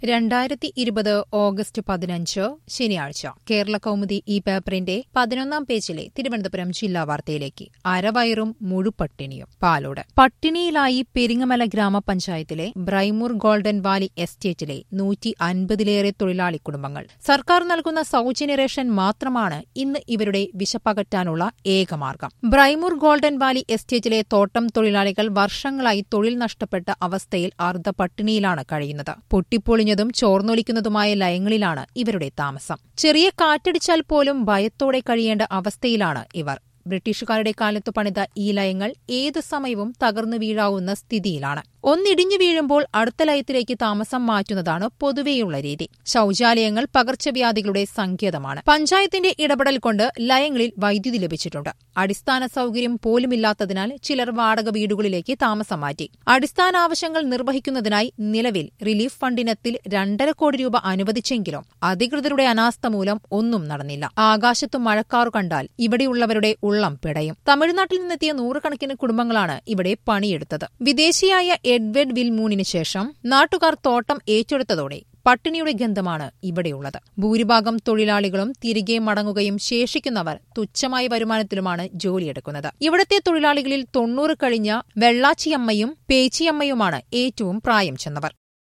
രണ്ടായിരത്തി ഇരുപത് ഓഗസ്റ്റ് പതിനഞ്ച് ശനിയാഴ്ച കേരള കൗമുദി ഈ പേപ്പറിന്റെ പതിനൊന്നാം പേജിലെ തിരുവനന്തപുരം ജില്ലാ വാർത്തയിലേക്ക് അരവയറും മുഴുപട്ടിണിയും പാലോട് പട്ടിണിയിലായി പെരിങ്ങമല ഗ്രാമപഞ്ചായത്തിലെ ബ്രൈമൂർ ഗോൾഡൻ വാലി എസ്റ്റേറ്റിലെ നൂറ്റി അൻപതിലേറെ തൊഴിലാളി കുടുംബങ്ങൾ സർക്കാർ നൽകുന്ന സൌജന്യ റേഷൻ മാത്രമാണ് ഇന്ന് ഇവരുടെ വിശപ്പകറ്റാനുള്ള ഏകമാർഗം ബ്രൈമൂർ ഗോൾഡൻ വാലി എസ്റ്റേറ്റിലെ തോട്ടം തൊഴിലാളികൾ വർഷങ്ങളായി തൊഴിൽ നഷ്ടപ്പെട്ട അവസ്ഥയിൽ അർദ്ധ പട്ടിണിയിലാണ് കഴിയുന്നത് പൊട്ടിപ്പൊളിഞ്ഞതും ചോർന്നൊലിക്കുന്നതുമായ ലയങ്ങളിലാണ് ഇവരുടെ താമസം ചെറിയ കാറ്റടിച്ചാൽ പോലും ഭയത്തോടെ കഴിയേണ്ട അവസ്ഥയിലാണ് ഇവർ ബ്രിട്ടീഷുകാരുടെ കാലത്ത് പണിത ഈ ലയങ്ങൾ ഏത് സമയവും തകർന്നു വീഴാവുന്ന സ്ഥിതിയിലാണ് ഒന്നിടിഞ്ഞു വീഴുമ്പോൾ അടുത്ത ലയത്തിലേക്ക് താമസം മാറ്റുന്നതാണ് പൊതുവെയുള്ള രീതി ശൌചാലയങ്ങൾ പകർച്ചവ്യാധികളുടെ സങ്കേതമാണ് പഞ്ചായത്തിന്റെ ഇടപെടൽ കൊണ്ട് ലയങ്ങളിൽ വൈദ്യുതി ലഭിച്ചിട്ടുണ്ട് അടിസ്ഥാന സൌകര്യം പോലുമില്ലാത്തതിനാൽ ചിലർ വാടക വീടുകളിലേക്ക് താമസം മാറ്റി അടിസ്ഥാന ആവശ്യങ്ങൾ നിർവഹിക്കുന്നതിനായി നിലവിൽ റിലീഫ് ഫണ്ടിനത്തിൽ രണ്ടര കോടി രൂപ അനുവദിച്ചെങ്കിലും അധികൃതരുടെ അനാസ്ഥ മൂലം ഒന്നും നടന്നില്ല ആകാശത്തു മഴക്കാറു കണ്ടാൽ ഇവിടെയുള്ളവരുടെ ഉള്ളം പിടയും തമിഴ്നാട്ടിൽ നിന്നെത്തിയ നൂറുകണക്കിന് കുടുംബങ്ങളാണ് ഇവിടെ പണിയെടുത്തത് വിദേശിയായ എഡ്വേർഡ് വിൽമൂണിന് ശേഷം നാട്ടുകാർ തോട്ടം ഏറ്റെടുത്തതോടെ പട്ടിണിയുടെ ഗന്ധമാണ് ഇവിടെയുള്ളത് ഭൂരിഭാഗം തൊഴിലാളികളും തിരികെ മടങ്ങുകയും ശേഷിക്കുന്നവർ തുച്ഛമായ വരുമാനത്തിലുമാണ് ജോലിയെടുക്കുന്നത് ഇവിടത്തെ തൊഴിലാളികളിൽ തൊണ്ണൂറ് കഴിഞ്ഞ വെള്ളാച്ചിയമ്മയും പേച്ചിയമ്മയുമാണ് ഏറ്റവും പ്രായം ചെന്നവർ